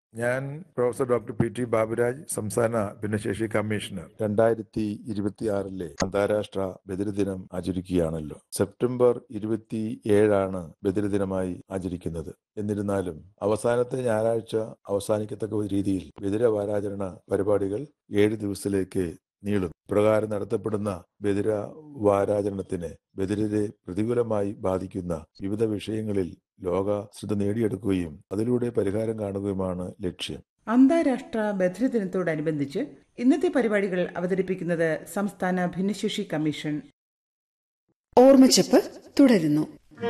ഞാൻ professor doctor P T Baburaj സംസ്ഥാന ഭിന്നശേഷി കമ്മീഷണർ രണ്ടായിരത്തി ഇരുപത്തിയാറിലെ അന്താരാഷ്ട്ര ബദിരദിനം ആചരിക്കുകയാണല്ലോ സെപ്റ്റംബർ ഇരുപത്തി ഏഴാണ് ബദിരദിനമായി ആചരിക്കുന്നത് എന്നിരുന്നാലും അവസാനത്തെ ഞായറാഴ്ച അവസാനിക്കത്തക്ക രീതിയിൽ ബദിര വാരാചരണ പരിപാടികൾ ഏഴ് ദിവസത്തിലേക്ക് നീളും പ്രകാരം നടത്തപ്പെടുന്ന ബദിര വാരാചരണത്തിന് ബദിരരെ പ്രതികൂലമായി ബാധിക്കുന്ന വിവിധ വിഷയങ്ങളിൽ ലോക ശ്രദ്ധ നേടിയെടുക്കുകയും അതിലൂടെ പരിഹാരം കാണുകയുമാണ് ലക്ഷ്യം അന്താരാഷ്ട്ര ബധിരദിനത്തോടനുബന്ധിച്ച് ഇന്നത്തെ പരിപാടികൾ അവതരിപ്പിക്കുന്നത് സംസ്ഥാന ഭിന്നശേഷി കമ്മീഷൻ ഓർമ്മച്ചപ്പ് തുടരുന്നു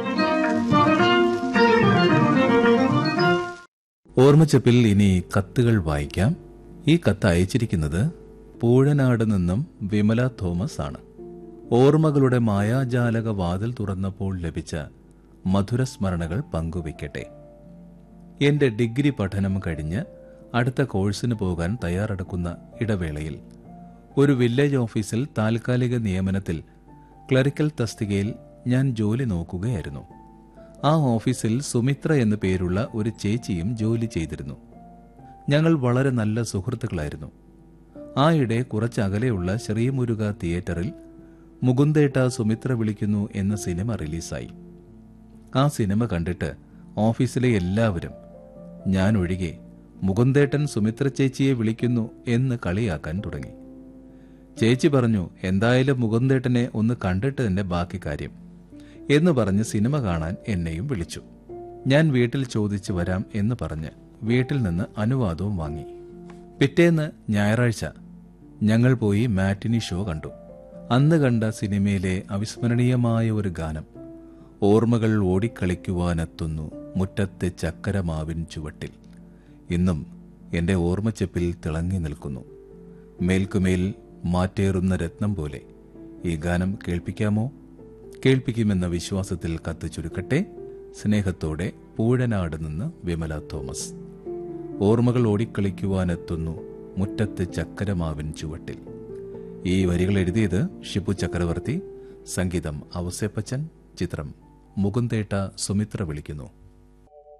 ഓർമ്മച്ചപ്പിൽ ഇനി കത്തുകൾ വായിക്കാം ഈ കത്ത് അയച്ചിരിക്കുന്നത് പൂഴനാട് നിന്നും വിമല തോമസ് ആണ് ഓർമ്മകളുടെ മായാജാലക വാതിൽ തുറന്നപ്പോൾ ലഭിച്ച മധുരസ്മരണകൾ പങ്കുവയ്ക്കട്ടെ എന്റെ ഡിഗ്രി പഠനം കഴിഞ്ഞ് അടുത്ത കോഴ്സിന് പോകാൻ തയ്യാറെടുക്കുന്ന ഇടവേളയിൽ ഒരു വില്ലേജ് ഓഫീസിൽ താൽക്കാലിക നിയമനത്തിൽ ക്ലറിക്കൽ തസ്തികയിൽ ഞാൻ ജോലി നോക്കുകയായിരുന്നു ആ ഓഫീസിൽ സുമിത്ര എന്നു പേരുള്ള ഒരു ചേച്ചിയും ജോലി ചെയ്തിരുന്നു ഞങ്ങൾ വളരെ നല്ല സുഹൃത്തുക്കളായിരുന്നു ആയിടെ കുറച്ചകലെയുള്ള ശ്രീമുരുക തിയേറ്ററിൽ മുകുന്ദേട്ട സുമിത്ര വിളിക്കുന്നു എന്ന സിനിമ റിലീസായി ആ സിനിമ കണ്ടിട്ട് ഓഫീസിലെ എല്ലാവരും ഞാൻ ഒഴികെ മുകുന്ദേട്ടൻ സുമിത്ര ചേച്ചിയെ വിളിക്കുന്നു എന്ന് കളിയാക്കാൻ തുടങ്ങി ചേച്ചി പറഞ്ഞു എന്തായാലും മുകുന്ദേട്ടനെ ഒന്ന് കണ്ടിട്ട് തന്നെ ബാക്കി കാര്യം എന്ന് പറഞ്ഞ് സിനിമ കാണാൻ എന്നെയും വിളിച്ചു ഞാൻ വീട്ടിൽ ചോദിച്ചു വരാം എന്ന് പറഞ്ഞ് വീട്ടിൽ നിന്ന് അനുവാദവും വാങ്ങി പിറ്റേന്ന് ഞായറാഴ്ച ഞങ്ങൾ പോയി മാറ്റിനി ഷോ കണ്ടു അന്ന് കണ്ട സിനിമയിലെ അവിസ്മരണീയമായ ഒരു ഗാനം ഓർമ്മകൾ ഓടിക്കളിക്കുവാനെത്തുന്നു മുറ്റത്തെ ചക്കരമാവിൻ ചുവട്ടിൽ ഇന്നും എന്റെ ഓർമ്മച്ചെപ്പിൽ തിളങ്ങി നിൽക്കുന്നു മേൽക്കുമേൽ മാറ്റേറുന്ന രത്നം പോലെ ഈ ഗാനം കേൾപ്പിക്കാമോ കേൾപ്പിക്കുമെന്ന വിശ്വാസത്തിൽ കത്ത് ചുരുക്കട്ടെ സ്നേഹത്തോടെ പൂഴനാട് നിന്ന് വിമല തോമസ് ഓർമ്മകൾ ഓടിക്കളിക്കുവാനെത്തുന്നു മുറ്റത്ത് ചക്കരമാവിൻ ചുവട്ടിൽ ഈ വരികൾ എഴുതിയത് ഷിബു ചക്രവർത്തി സംഗീതം ഔസേപ്പച്ചൻ ചിത്രം മുകുന്ദേട്ട സുമിത്ര വിളിക്കുന്നു